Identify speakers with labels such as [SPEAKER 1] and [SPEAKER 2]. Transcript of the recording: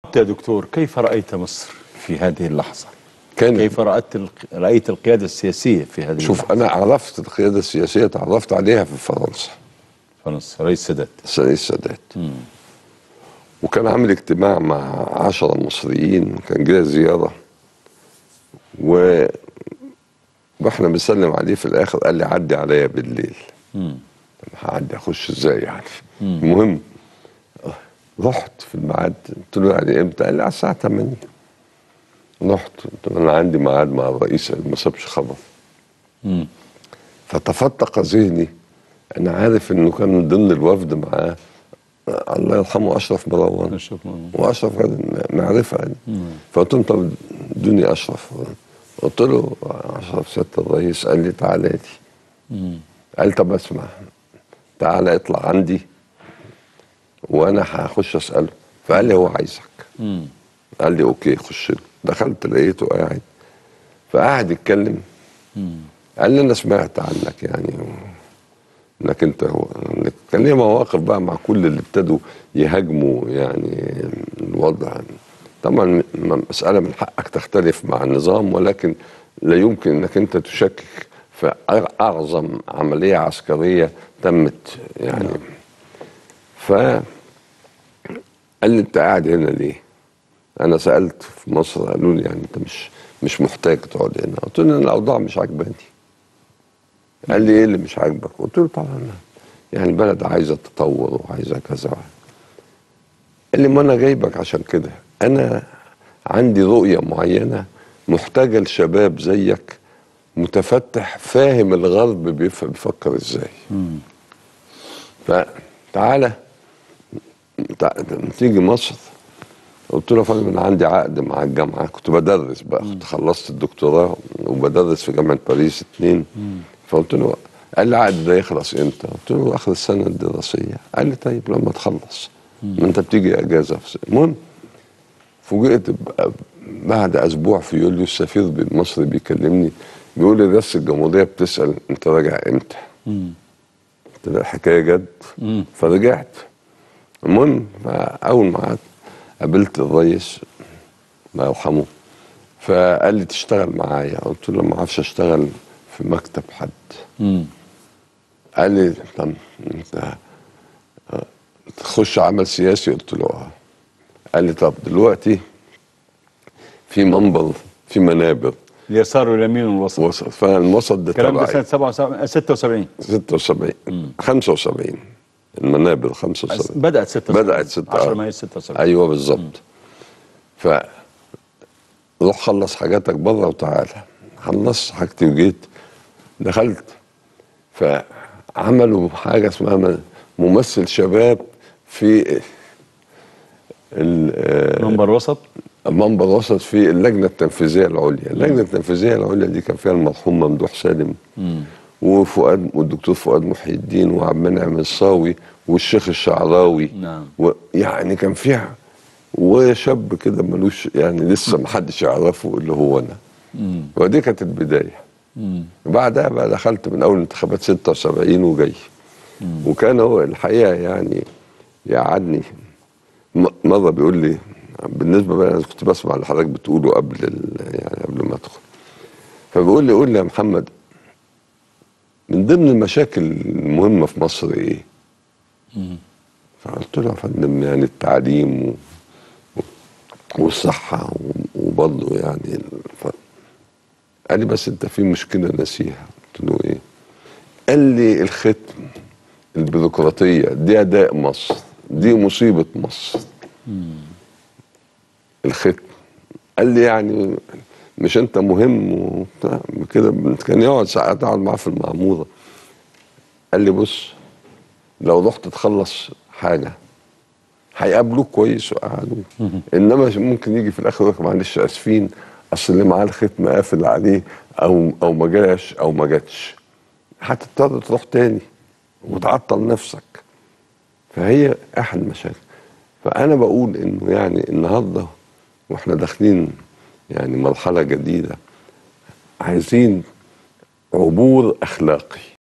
[SPEAKER 1] يا دكتور كيف رأيت مصر في هذه اللحظة؟
[SPEAKER 2] كان
[SPEAKER 1] كيف رأيت الق- رأيت القيادة السياسية في هذه
[SPEAKER 2] شوف
[SPEAKER 1] اللحظة؟
[SPEAKER 2] انا عرفت القياده السياسيه تعرفت عليها في فرنسا
[SPEAKER 1] فرنسا رئيس السادات
[SPEAKER 2] السيد السادات وكان عامل اجتماع مع عشرة مصريين كان جاي زيارة و واحنا بنسلم عليه في الاخر قال لي عدي عليا بالليل
[SPEAKER 1] مم.
[SPEAKER 2] طب هعدي اخش ازاي يعني المهم رحت في الميعاد قلت له يعني امتى قال لي على الساعه 8 رحت قلت له انا عندي ميعاد مع الرئيس ما سابش خبر
[SPEAKER 1] مم.
[SPEAKER 2] فتفتق ذهني انا عارف انه كان من ضمن الوفد معاه آه، الله يرحمه اشرف مروان
[SPEAKER 1] أشرف مروان.
[SPEAKER 2] واشرف كان معرفه يعني فقلت له طب ادوني اشرف قلت له اشرف سياده الرئيس قال لي تعالى لي قال لي طب اسمع تعالى اطلع عندي وانا هخش اساله فقال لي هو عايزك
[SPEAKER 1] مم.
[SPEAKER 2] قال لي اوكي خش له دخلت لقيته قاعد فقعد يتكلم قال لي انا سمعت عنك يعني و- انك انت هو إنك كان ليه مواقف بقى مع كل اللي ابتدوا يهاجموا يعني الوضع طبعا م- مسألة من حقك تختلف مع النظام ولكن لا يمكن انك انت تشكك في أع- اعظم عملية عسكرية تمت يعني ف قال لي انت قاعد هنا ليه؟ انا سالت في مصر قالوا لي يعني انت مش مش محتاج تقعد هنا قلت له إن الاوضاع مش عجباني قال لي ايه اللي مش عاجبك قلت له طبعا يعني البلد عايزه تطور وعايزه كذا قال لي ما انا جايبك عشان كده انا عندي رؤيه معينه محتاجه لشباب زيك متفتح فاهم الغرب بيف- بيفكر ازاي فتعالى تع- تيجي مصر قلت له يا فندم انا عندي عقد مع الجامعه كنت بدرس بقى كنت خلصت الدكتوراه وبدرس في جامعه باريس اتنين فقلت له قال لي العقد ده يخلص امتى؟ قلت له اخر السنه الدراسيه قال لي طيب لما تخلص ما انت بتيجي اجازه في الصيف. المهم فوجئت ب- بعد اسبوع في يوليو السفير المصري بيكلمني بيقول لي رئاسه الجمهوريه بتسال انت راجع امتى؟ قلت له الحكايه جد فرجعت المهم اول ما قعدت قابلت الرئيس الله يرحمه فقال لي تشتغل معايا قلت له ما اعرفش اشتغل في مكتب حد
[SPEAKER 1] مم.
[SPEAKER 2] قال لي طب انت آه، تخش عمل سياسي قلت له اه قال لي طب دلوقتي في منبر في منابر
[SPEAKER 1] اليسار واليمين والوسط
[SPEAKER 2] وسط فالوسط ده
[SPEAKER 1] الكلام ده
[SPEAKER 2] تبعي
[SPEAKER 1] سنة 77 76
[SPEAKER 2] 76 75 المنابر 75
[SPEAKER 1] بدأت 76
[SPEAKER 2] بدأت 6
[SPEAKER 1] 10 مايو 76
[SPEAKER 2] ايوه بالظبط ف روح خلص حاجاتك بره وتعالى خلصت حاجتي وجيت دخلت فعملوا حاجه اسمها م- ممثل شباب في ال- آه،
[SPEAKER 1] منبر وسط
[SPEAKER 2] المنبر وسط في اللجنه التنفيذيه العليا، اللجنه التنفيذيه العليا دي كان فيها المرحوم ممدوح سالم وفؤاد والدكتور فؤاد محي الدين وعبد المنعم الصاوي والشيخ الشعراوي
[SPEAKER 1] نعم.
[SPEAKER 2] ويعني كان فيها وشاب كده ملوش يعني لسه ما حدش يعرفه اللي هو انا ودي كانت البدايه بعدها بقى دخلت من اول انتخابات 76 وجاي وكان هو الحقيقه يعني يقعدني م- مره بيقول لي بالنسبه بقى انا كنت بسمع اللي حضرتك بتقوله قبل ال- يعني قبل ما ادخل فبيقول لي قول لي يا محمد من ضمن المشاكل المهمه في مصر ايه؟ فقلت له يا فندم يعني التعليم و... و- والصحه و- وبرضه يعني ال- ف... قال لي بس انت في مشكله ناسيها قلت له ايه؟ قال لي الختم البيروقراطيه دي اداء مصر دي مصيبه مصر الختم قال لي يعني مش انت مهم وبتاع كده كان يقعد ساعات اقعد معاه في المعموره قال لي بص لو رحت تخلص حاجه هيقابلوك كويس وقعدوا انما ممكن يجي في الاخر يقول لك معلش اسفين اصل اللي معاه الختم قافل عليه او او ما جاش او ما جاتش هتضطر تروح تاني وتعطل نفسك فهي احد المشاكل فانا بقول انه يعني النهارده واحنا داخلين يعني مرحله جديده عايزين عبور اخلاقي